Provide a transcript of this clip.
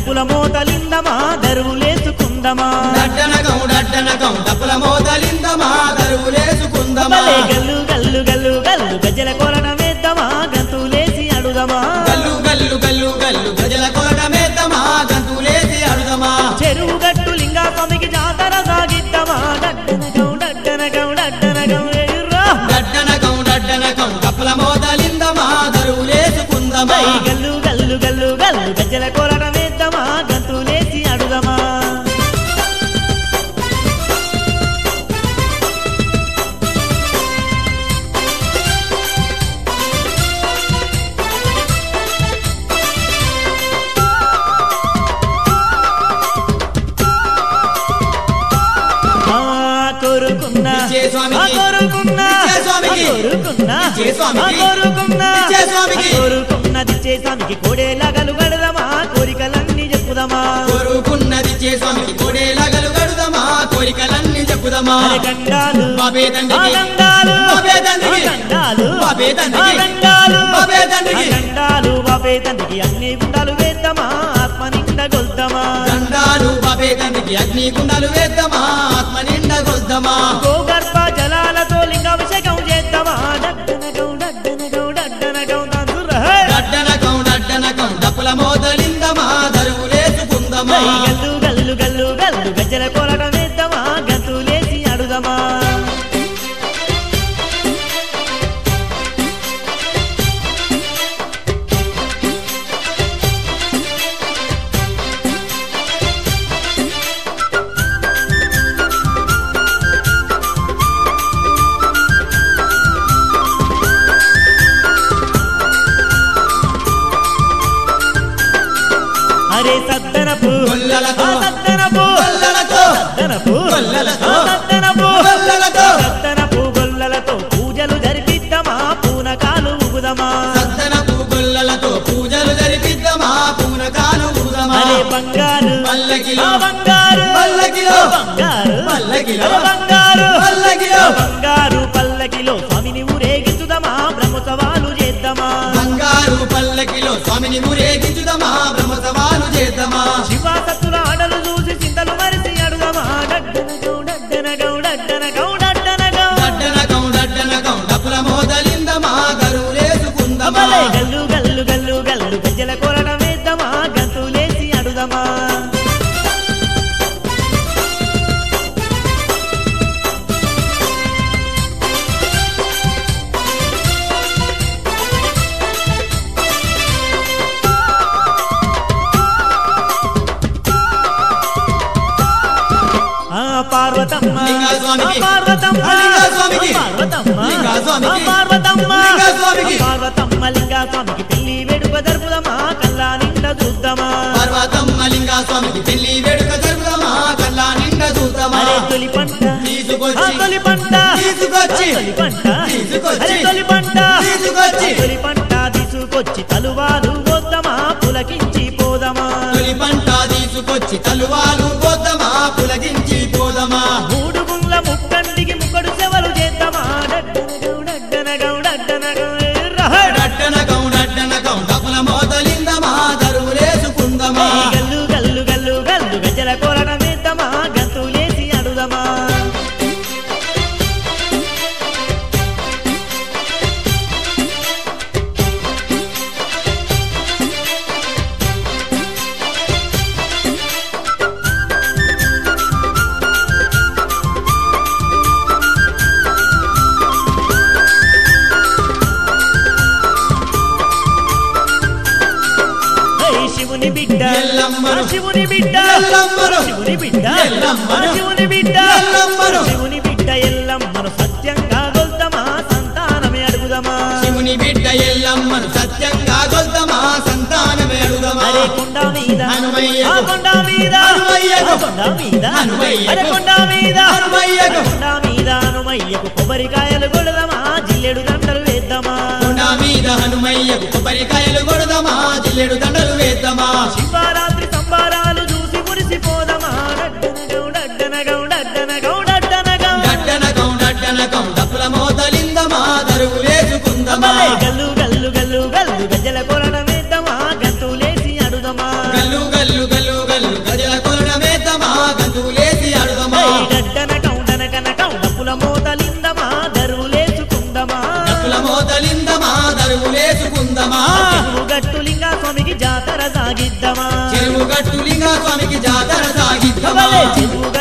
డప్పుల మోతలిందమా దరువులేసుకుందమా డడ్డనకం డడ్డనకం డప్పుల మోతలిందమా దరువులేసుకుందమా భలే గల్లు గల్లు గల్లు గల్లు గజ్జల కొలన వేద్దామా గంతులేసి అడుగమా గల్లు గల్లు గల్లు గల్లు గజల కొలటమేద్దమా గంతులేసి అడుగమా చెరువు గట్టు లింగా స్వామికి జాతర సాగిద్దామా డడ్డనగం డడ్డనగం డడ్డనగం ఎయుర్రా డడ్డనకం డడ్డనకం డప్పుల మోతలిందమా దరువులేసుకుందమా భై గల్లు గల్లు గల్లు గల్లు గజ్జల కొలన వేద్దామా గంతులేసి అడుగమా ఆ కోరుకున్నా ఇచ్చే స్వామికి. ఆ కోరుకున్నా ఇచ్చే స్వామికి. ఆ కోరుకున్నా ఇచ్చే స్వామికి. ఆ కోరుకున్నా ఇచ్చే స్వామికి. ఆ కోరుకున్నది ఇచ్చే స్వామికి కోడేలాగలు గడదమా కోరికలన్నీ చెప్పుదమా కోరుకున్నది చే స్వామికి కోడేలగలు గడుదమా కోరికలన్నీ చెప్పుదమా అరే గండాలు బాబే తండ్రికి. ఆ గండాలు బాబే తండ్రికి. ఆ గండాలు బాబే తండ్రికి. ఆ గండాలు బాబే తండ్రికి. ఆ గండాలు బాబే తండ్రికి అన్ని గుండాలు వేద్దామా ఆత్మ నిండా గొల్దామా దండాలు బాబే తండ్రికి అగ్ని గుండాలు వేద్దామా ఆత్మ నిండా కొద్దామా గోగర్భ జలాలతో లింగాభిషేకం చేద్దామా డడ్డనగం డడ్డనగం డడ్డనగం తందుర హే! డడ్డనకం డడ్డనకం డప్పుల మోదలిందమా దరువులేసుకుందమా హై గల్లు గల్లు గల్లు గల్లు గజ్జల కొలడం వేద్దామా గంతులేసి అడుదమా అరే సద్దనపు గొల్లలతో. ఆ సద్దనపు గొల్లలతో. సద్దనపు గొల్లలతో. ఆ సద్దనపు గొల్లలతో. సద్దనపు గొల్లలతో పూజలు జరిపిద్దామా పూనకాలు ఉగుదమా సద్దనపు గొల్లలతో పూజలు జరిపిద్దామా పూనకాలు ఊదమా అరే బంగారు పల్లకిలో. ఆ బంగారు పల్లకిలో. బంగారు పల్లకిలో. అరే బంగారు పల్లకిలో. ఆ బంగారు పల్లకిలో స్వామిని ఊరేగించుదమా బ్రహ్మోత్సవాలు చేద్దామా బంగారు పల్లకిలో స్వామిని ఊరేగించుదమా బ్రహ్మసవాలు చేద్దామా శివాసత్తుల ఆటలు చూసి చింతలు మరిసి అడుగమా డడ్డనగౌ డడ్డనగౌ డడ్డనగౌ డడ్డనగౌ డడ్డనకం డడ్డనకం డప్పుల మోదలిందమా గరువులేసుకుందమా అమలే గల్లు గల్లు గల్లు గల్లు గజ్జల కొరడం వేద్దామా గంతులేసి అడుదమా ఆ పార్వతమ్మ లింగస్వామికి. ఆ పార్వతమ్మ ఆ లింగస్వామికి. ఆ పార్వతమ్మ లింగస్వామికి. ఆ పార్వతమ్మ లింగస్వామికి. ఆ పార్వతమ్మ లింగస్వామికి పెళ్లి వేడుక జరుపుదమా కల్లా నిండా చూద్దామా పర్వతమ్మ లింగా స్వామికి పెళ్లి వేడుక జరుపుదమా కల్లా నిండా చూద్దామా అరే తొలి పంట తీసుకొచ్చి. ఆ తొలి పంట తీసుకొచ్చి. ఆ తొలి పంట తీసుకొచ్చి. అరే తొలి పంట తీసుకొచ్చి. ఆ తొలి పంట తీసుకొచ్చి తలువాలు పోద్దామా పులకించి పోదమా తొలి పంట తీసుకొచ్చి తలువాలు పోదమా పులగించి పోదమా మూడు గుండ్ల ముక్కంటికి ముక్కడు సెవలు చేద్దామా డడ్డనగౌ డడ్డనగౌ డడ్డనగౌ రహ డడ్డనకం డడ్డనకం డప్పుల మోదలిందమా దరువులేసుకుందమా గల్లు గల్లు గల్లు గల్లు గజ్జల కొరడం వేద్దామా గంతులేసి అడుదమా హై శివుని బిడ్డ ఎల్లమ్మను. ఆ శివుని బిడ్డ ఎల్లమ్మను. శివుని బిడ్డ ఎల్లమ్మను. ఆ శివుని బిడ్డ ఎల్లమ్మను. శివుని బిడ్డ ఎల్లమ్మను సత్యంగా గొల్తమా సంతానమే అడుగుదమా శివుని బిడ్డ ఎల్లమ్మను సత్యంగా గొల్దమా సంతానమే అడుగమా అరే కొండ మీద హనుమయ్యకు. ఆ కొండ మీద హనుమయ్యకు. ఆ కొండ మీద హనుమయ్యకు. అరే కొండ మీద హనుమయ్యకు. కొండ మీద హనుమయ్యకు కొబ్బరికాయలు కొడదామా జిల్లెడు దండలు వేద్దామా కొండ మీద హనుమయ్యకు కొబ్బరికాయలు కొడదామా జిల్లెడు దండలు వేద్దామా శివరాత్రి సంబారాలు చూసి మురిసిపోదమా డడ్డనగౌ డడ్డనగౌ డడ్డనగౌ డడ్డనగౌ డడ్డనకం డడ్డనకం డప్పుల మోతలిందమా దరువులేసుకుందమా అమలే గల్లు గల్లు గల్లు గల్లు గజ్జల కొరడం వేద్దామా గంతులేసి అడుదమా గల్లు గల్లు గల్లు మోతలిందమా దరువులేసుకుందమా డప్పుల మోతలిందమా దరువులేసుకుందమా చెరువు గట్టులింగా స్వామికి జాతర సాగిద్దమా చెరువు గట్టులింగా స్వామికి జాతర సాగిద్దమా భలే చెరువు